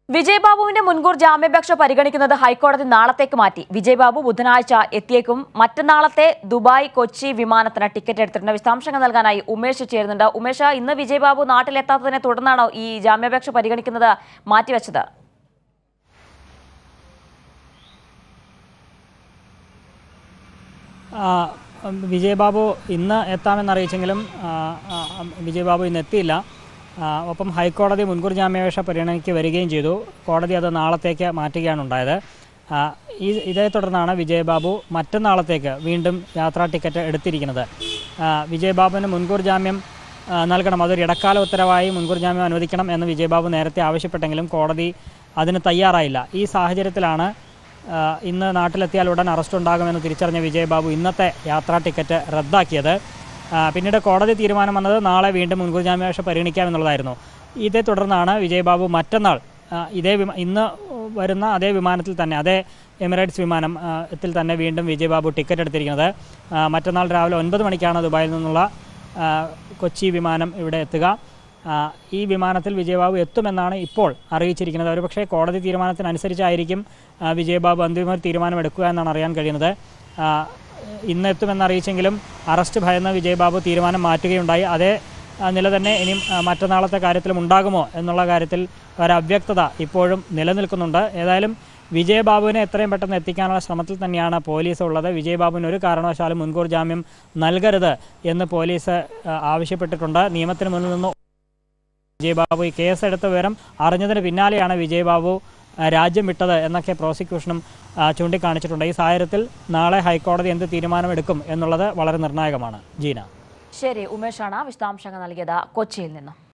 വിജയബാബുവിന്റെ മുൻകൂർ ജാമ്യാപേക്ഷ പരിഗണിക്കുന്നത് ഹൈക്കോടതി നാളത്തേക്ക് മാറ്റി വിജയബാബു ബുധനാഴ്ച എത്തിയേക്കും മറ്റന്നാളത്തെ ദുബായ് കൊച്ചി വിമാനത്തിന് ടിക്കറ്റ് എടുത്തിട്ടുണ്ട് വിശദാംശങ്ങൾ നൽകാനായി ഉമേഷ് ചേരുന്നുണ്ട് ഉമേഷ് ഇന്ന് വിജയബാബു നാട്ടിലെത്താത്തതിനെ തുടർന്നാണോ ഈ ജാമ്യാപേക്ഷ പരിഗണിക്കുന്നത് മാറ്റിവെച്ചത് ആ, ഉം, വിജയബാബു ഇന്ന് എത്താമെന്ന് അറിയിച്ചെങ്കിലും ആ, ആ, ഉം, വിജയബാബു ഇന്ന് എത്തിയില്ല ആ, ഒപ്പം ഹൈക്കോടതി മുൻകൂർ ജാമ്യാപേക്ഷ പരിഗണനയ്ക്ക് വരികയും ചെയ്തു കോടതി അത് നാളത്തേക്ക് മാറ്റുകയാണ് ഉണ്ടായത് ആ, ഈ ഇതേ തുടർന്നാണ് വിജയബാബു മറ്റന്നാളത്തേക്ക് വീണ്ടും യാത്രാ ടിക്കറ്റ് എടുത്തിരിക്കുന്നത് ആ, വിജയബാബുവിന് മുൻകൂർ ജാമ്യം ആ, നൽകണം അതൊരു ഇടക്കാല ഉത്തരവായി മുൻകൂർ ജാമ്യം അനുവദിക്കണം എന്ന് വിജയബാബു നേരത്തെ ആവശ്യപ്പെട്ടെങ്കിലും കോടതി അതിന് തയ്യാറായില്ല ഈ സാഹചര്യത്തിലാണ് ആ, ഇന്ന് നാട്ടിലെത്തിയാൽ ഉടൻ അറസ്റ്റ് ഉണ്ടാകുമെന്ന് തിരിച്ചറിഞ്ഞ വിജയബാബു ഇന്നത്തെ യാത്രാ ടിക്കറ്റ് റദ്ദാക്കിയത് ആ, പിന്നീട് കോടതി തീരുമാനം വന്നത് നാളെ വീണ്ടും മുൻകൂർ ജാമ്യാപേക്ഷ പരിഗണിക്കാമെന്നുള്ളതായിരുന്നു ഇതേ തുടർന്നാണ് വിജയബാബു മറ്റന്നാൾ ആ, ഇതേ വിമ ഇന്ന് വരുന്ന അതേ വിമാനത്തിൽ തന്നെ അതേ എമിറേറ്റ്സ് വിമാനം ആ, ത്തിൽ തന്നെ വീണ്ടും വിജയബാബു ടിക്കറ്റ് എടുത്തിരിക്കുന്നത് ആ, മറ്റന്നാൾ രാവിലെ ഒൻപത് മണിക്കാണ് ദുബായിൽ നിന്നുള്ള ആ, കൊച്ചി വിമാനം ഇവിടെ എത്തുക ആ, ഈ വിമാനത്തിൽ വിജയബാബു എത്തുമെന്നാണ് ഇപ്പോൾ അറിയിച്ചിരിക്കുന്നത് ഒരുപക്ഷേ കോടതി തീരുമാനത്തിനനുസരിച്ചായിരിക്കും ആ, വിജയബാബു അന്തിമ ഒരു തീരുമാനം എടുക്കുക എന്നാണ് അറിയാൻ കഴിയുന്നത് ആ, ഇന്ന് എത്തുമെന്ന് അറിയിച്ചെങ്കിലും അറസ്റ്റ് ഭയന്ന് വിജയബാബു തീരുമാനം മാറ്റുകയുണ്ടായി അതേ ആ, നില തന്നെ ഇനിയും ആ, മറ്റന്നാളത്തെ കാര്യത്തിലും ഉണ്ടാകുമോ എന്നുള്ള കാര്യത്തിൽ ഒരു അവ്യക്തത ഇപ്പോഴും നിലനിൽക്കുന്നുണ്ട് ഏതായാലും വിജയബാബുവിനെ എത്രയും പെട്ടെന്ന് എത്തിക്കാനുള്ള ശ്രമത്തിൽ തന്നെയാണ് പോലീസ് ഉള്ളത് വിജയബാബുവിന് ഒരു കാരണവശാലും മുൻകൂർ ജാമ്യം നൽകരുത് എന്ന് പോലീസ് ആ, ആവശ്യപ്പെട്ടിട്ടുണ്ട് നിയമത്തിന് മുന്നിൽ നിന്ന് വിജയബാബു ഈ കേസെടുത്ത വിവരം അറിഞ്ഞതിന് പിന്നാലെയാണ് വിജയബാബു ആ, രാജ്യം വിട്ടത് എന്നൊക്കെ പ്രോസിക്യൂഷനും ആ, ചൂണ്ടിക്കാണിച്ചിട്ടുണ്ട് ഈ സാഹചര്യത്തിൽ നാളെ ഹൈക്കോടതി എന്ത് തീരുമാനമെടുക്കും എന്നുള്ളത് വളരെ നിർണായകമാണ് ജീന ശരി ഉമേഷാണ് വിശദാംശങ്ങൾ നൽകിയത് കൊച്ചിയിൽ നിന്നും